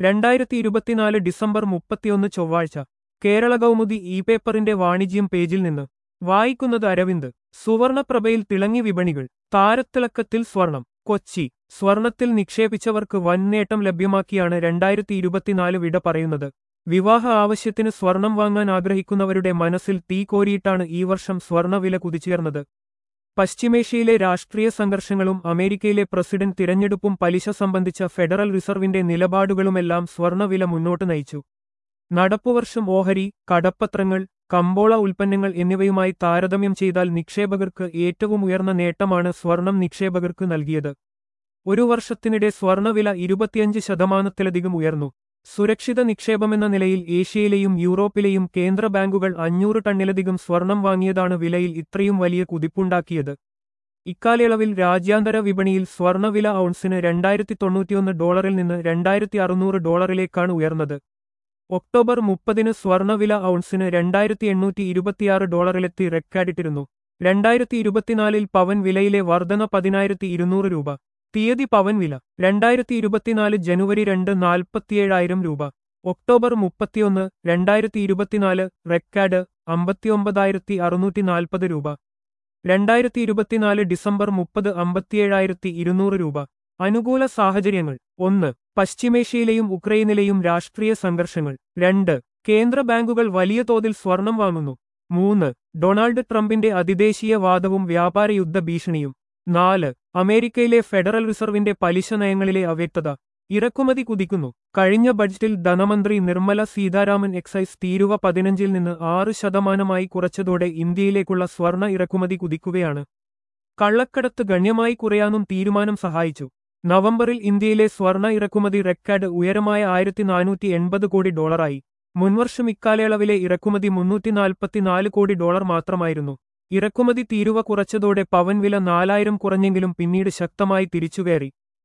രണ്ടായിരത്തി ഇരുപത്തിനാല് ഡിസംബർ മുപ്പത്തിയൊന്ന് ചൊവ്വാഴ്ച കേരള കൗമുദി ഇ പേപ്പറിന്റെ വാണിജ്യം പേജിൽ നിന്ന് വായിക്കുന്നത് അരവിന്ദ് സുവർണപ്രഭയിൽ തിളങ്ങി വിപണികൾ താരത്തിളക്കത്തിൽ സ്വർണം കൊച്ചി സ്വർണത്തിൽ നിക്ഷേപിച്ചവർക്ക് വൻ നേട്ടം ലഭ്യമാക്കിയാണ് രണ്ടായിരത്തി ഇരുപത്തിനാല് വിട പറയുന്നത് വിവാഹ ആവശ്യത്തിന് സ്വർണം വാങ്ങാൻ ആഗ്രഹിക്കുന്നവരുടെ മനസ്സിൽ തീ കോരിയിട്ടാണ് ഈ വർഷം സ്വർണവില കുതിച്ചുയർന്നത് പശ്ചിമേഷ്യയിലെ രാഷ്ട്രീയ സംഘർഷങ്ങളും അമേരിക്കയിലെ പ്രസിഡന്റ് തിരഞ്ഞെടുപ്പും പലിശ സംബന്ധിച്ച ഫെഡറൽ റിസർവിന്റെ നിലപാടുകളുമെല്ലാം സ്വർണവില മുന്നോട്ട് നയിച്ചു നടപ്പുവർഷം ഓഹരി കടപ്പത്രങ്ങൾ കമ്പോള ഉൽപ്പന്നങ്ങൾ എന്നിവയുമായി താരതമ്യം ചെയ്താൽ നിക്ഷേപകർക്ക് ഏറ്റവും ഉയർന്ന നേട്ടമാണ് സ്വർണം നിക്ഷേപകർക്ക് നൽകിയത് ഒരു വർഷത്തിനിടെ സ്വർണവില ഇരുപത്തിയഞ്ച് ശതമാനത്തിലധികം ഉയർന്നു സുരക്ഷിത നിക്ഷേപമെന്ന നിലയിൽ ഏഷ്യയിലെയും യൂറോപ്പിലെയും കേന്ദ്ര ബാങ്കുകൾ അഞ്ഞൂറ് ടണ്ണിലധികം സ്വർണം വാങ്ങിയതാണ് വിലയിൽ ഇത്രയും വലിയ കുതിപ്പുണ്ടാക്കിയത് ഇക്കാലയളവിൽ രാജ്യാന്തര വിപണിയിൽ സ്വർണവില ഔൺസിന് രണ്ടായിരത്തി തൊണ്ണൂറ്റിയൊന്ന് ഡോളറിൽ നിന്ന് രണ്ടായിരത്തി അറുന്നൂറ് ഡോളറിലേക്കാണ് ഉയർന്നത് ഒക്ടോബർ മുപ്പതിന് സ്വർണവില ഔൺസിന് രണ്ടായിരത്തി എണ്ണൂറ്റി ഇരുപത്തിയാറ് ഡോളറിലെത്തി റെക്കോർഡിട്ടിരുന്നു രണ്ടായിരത്തി ഇരുപത്തിനാലിൽ പവൻ വിലയിലെ വർധന പതിനായിരത്തി ഇരുന്നൂറ് രൂപ തീയതി പവൻ വില രണ്ടായിരത്തി ഇരുപത്തിനാല് ജനുവരി രണ്ട് നാൽപ്പത്തിയേഴായിരം രൂപ ഒക്ടോബർ മുപ്പത്തിയൊന്ന് രണ്ടായിരത്തി ഇരുപത്തിനാല് റെക്കാർഡ് അമ്പത്തിയൊമ്പതായിരത്തി അറുന്നൂറ്റി നാൽപ്പത് രൂപ രണ്ടായിരത്തി ഇരുപത്തിനാല് ഡിസംബർ മുപ്പത് അമ്പത്തിയേഴായിരത്തി ഇരുന്നൂറ് രൂപ അനുകൂല സാഹചര്യങ്ങൾ ഒന്ന് പശ്ചിമേഷ്യയിലെയും ഉക്രൈനിലെയും രാഷ്ട്രീയ സംഘർഷങ്ങൾ രണ്ട് കേന്ദ്ര ബാങ്കുകൾ വലിയ തോതിൽ സ്വർണം വാങ്ങുന്നു മൂന്ന് ഡൊണാൾഡ് ട്രംപിന്റെ അതിദേശീയ വാദവും വ്യാപാര യുദ്ധ ഭീഷണിയും നാല് അമേരിക്കയിലെ ഫെഡറൽ റിസർവിന്റെ പലിശ നയങ്ങളിലെ അവ്യക്തത ഇറക്കുമതി കുതിക്കുന്നു കഴിഞ്ഞ ബഡ്ജറ്റിൽ ധനമന്ത്രി നിർമ്മല സീതാരാമൻ എക്സൈസ് തീരുവ പതിനഞ്ചിൽ നിന്ന് ആറ് ശതമാനമായി കുറച്ചതോടെ ഇന്ത്യയിലേക്കുള്ള സ്വർണ ഇറക്കുമതി കുതിക്കുകയാണ് കള്ളക്കടത്ത് ഗണ്യമായി കുറയാനും തീരുമാനം സഹായിച്ചു നവംബറിൽ ഇന്ത്യയിലെ സ്വർണ ഇറക്കുമതി റെക്കോർഡ് ഉയരമായ ആയിരത്തി നാനൂറ്റി എൺപത് കോടി ഡോളറായി മുൻവർഷം ഇക്കാലയളവിലെ ഇറക്കുമതി മുന്നൂറ്റി നാൽപ്പത്തിനാല് കോടി ഡോളർ മാത്രമായിരുന്നു ഇറക്കുമതി തീരുവ കുറച്ചതോടെ പവൻ വില നാലായിരം കുറഞ്ഞെങ്കിലും പിന്നീട് ശക്തമായി തിരിച്ചുകയറി